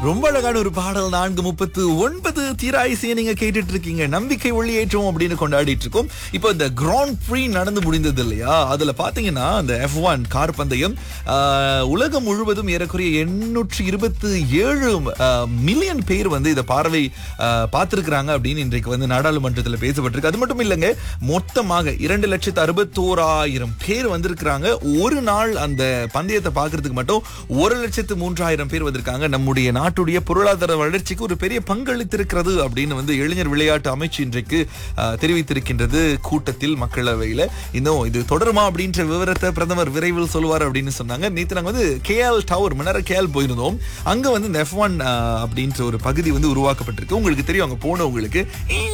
ரொம்ப அழகான ஒரு பாடல் நான்கு முப்பத்து ஒன்பது தீராயிசையை நீங்க கேட்டுட்டு இருக்கீங்க நம்பிக்கை ஒளியேற்றம் அப்படின்னு கொண்டாடிட்டு இருக்கோம் இப்போ இந்த கிராண்ட் ப்ரீ நடந்து முடிந்தது இல்லையா அதுல பாத்தீங்கன்னா அந்த எஃப் ஒன் கார் பந்தயம் ஆஹ், உலகம் முழுவதும் ஏறக்குறைய எண்ணூற்றி இருபத்தி ஏழு மில்லியன் பேர் வந்து இதை பார்வை ஆஹ், பார்த்திருக்கிறாங்க அப்படின்னு இன்றைக்கு வந்து நாடாளுமன்றத்தில் பேசப்பட்டிருக்கு அது மட்டும் இல்லைங்க மொத்தமாக இரண்டு லட்சத்து அறுபத்தோராயிரம் பேர் வந்திருக்கிறாங்க ஒரு நாள் அந்த பந்தயத்தை பார்க்கிறதுக்கு மட்டும் ஒரு லட்சத்து மூன்றாயிரம் பேர் வந்திருக்காங்க நம்முடைய நாட்டுடைய பொருளாதார வளர்ச்சிக்கு ஒரு பெரிய பங்களித்திருக்கிறது அப்படின்னு வந்து இளைஞர் விளையாட்டு அமைச்சு இன்றைக்கு ஆஹ், தெரிவித்திருக்கின்றது கூட்டத்தில் மக்களவையில இன்னும் இது தொடருமா அப்படின்ற விவரத்தை பிரதமர் விரைவில் சொல்லுவார் அப்படின்னு சொன்னாங்க நேற்று நாங்க வந்து கேஎல் டவர் மணர கேஎல் போயிருந்தோம் அங்க வந்து இந்த எஃப் ஒன் அப்படின்ற ஒரு பகுதி வந்து உருவாக்கப்பட்டிருக்கு உங்களுக்கு தெரியும் அங்க போனவங்களுக்கு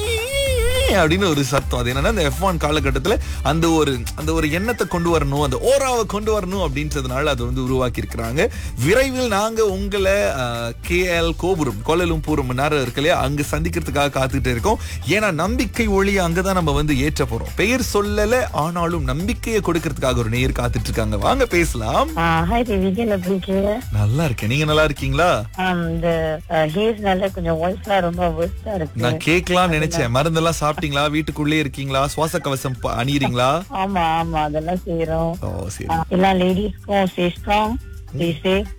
அப்படின்னு ஒரு சத்தம் அது என்னன்னா அந்த எஃப் ஒன் காலகட்டத்துல அந்த ஒரு அந்த ஒரு எண்ணத்தை கொண்டு வரணும் அந்த ஓராவை கொண்டு வரணும் அப்படின்றதுனால அது வந்து உருவாக்கி இருக்கிறாங்க விரைவில் நாங்க உங்களை கேஎல் கோபுரம் கோலலும்பூர் நேரம் இருக்கு இல்லையா அங்க சந்திக்கிறதுக்காக காத்துக்கிட்டு இருக்கோம் ஏன்னா நம்பிக்கை ஒளியை அங்கதான் நம்ம வந்து ஏற்ற போறோம் பெயர் சொல்லல ஆனாலும் நம்பிக்கையை கொடுக்கறதுக்காக ஒரு நேர் காத்துட்டு இருக்காங்க வாங்க பேசலாம் ஹாய் தேவிகன் எப்படி இருக்கீங்க நல்லா இருக்கேன் நீங்க நல்லா இருக்கீங்களா ஆம், இந்த ஹேர்ஸ்னால கொஞ்சம் வாய்ஸ்லாம் ரொம்ப வேர்ஸ்டா இருக்கு நான் கேட்கலாம் நினைச்சேன் மருந்தெல்லாம் சாப்பிட்டீங்களா வீட்டுக்குள்ளே இருக்கீங்களா சுவாச கவசம் ப- அணியிறீங்களா ஆமா ஆமா அதெல்லாம் செய்யறோம் ஓ சரி ஆ, எல்லா லேடிஸ்க்கும் stay strong stay safe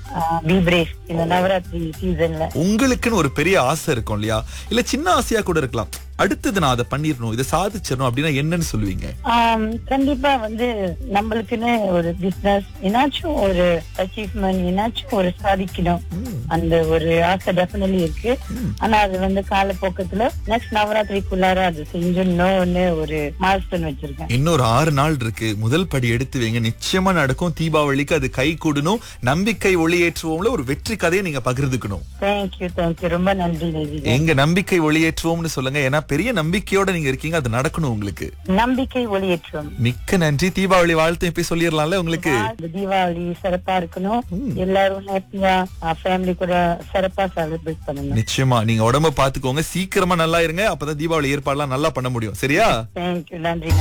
be brave இந்த நவராத்திரி சீசன்ல உங்களுக்குன்னு ஒரு பெரிய ஆசை இருக்கும் இல்லையா இல்ல சின்ன ஆசையா கூட இருக்கலாம் அடுத்தது நான் அதை பண்ணிடணும் இதை சாதிச்சிடணும் அப்படின்னா என்னன்னு சொல்லுவீங்க கண்டிப்பா வந்து நம்மளுக்குன்னு ஒரு பிசினஸ் என்னாச்சும் ஒரு அச்சீவ்மெண்ட் என்னாச்சும் ஒரு சாதிக்கணும் அந்த ஒரு ஆசை டெஃபினெட்லி இருக்கு ஆனா அது வந்து காலப்போக்கத்துல நெக்ஸ்ட் நவராத்திரிக்குள்ளார அது செஞ்சிடணும்னு ஒரு மால்ஸ்டோன் வச்சிருக்கேன் இன்னொரு ஆறு நாள் இருக்கு முதல் படி எடுத்து வைங்க நிச்சயமா நடக்கும் தீபாவளிக்கு அது கை கூடணும் நம்பிக்கை ஒளியேற்றுவோம்ல ஒரு வெற்றி கதையை நீங்க பகிர்ந்துக்கணும் தேங்க்யூ தேங்க்யூ ரொம்ப நன்றி தேவிகா எங்க நம்பிக்கை ஒளியேற்றுவோம்னு சொல்லுங்க ஏன்னா பெரிய நம்பிக்கையோட நீங்க இருக்கீங்க அது நடக்கணும் உங்களுக்கு நம்பிக்கை ஒளியேற்றம் மிக்க நன்றி தீபாவளி வாழ்த்து போய் சொல்லிடலாம்ல உங்களுக்கு இந்த தீபாவளி சிறப்பா இருக்கணும் எல்லாரும் ஹாப்பியா ஃபேமிலி கூட சிறப்பா செலிப்ரேட் பண்ணணும் நிச்சயமா நீங்க உடம்ப பாத்துக்கோங்க சீக்கிரமா நல்லா இருங்க அப்பதான் தீபாவளி ஏற்பாடுலாம் நல்லா பண்ண முடியும் சரியா தேங்க்யூ நன்றி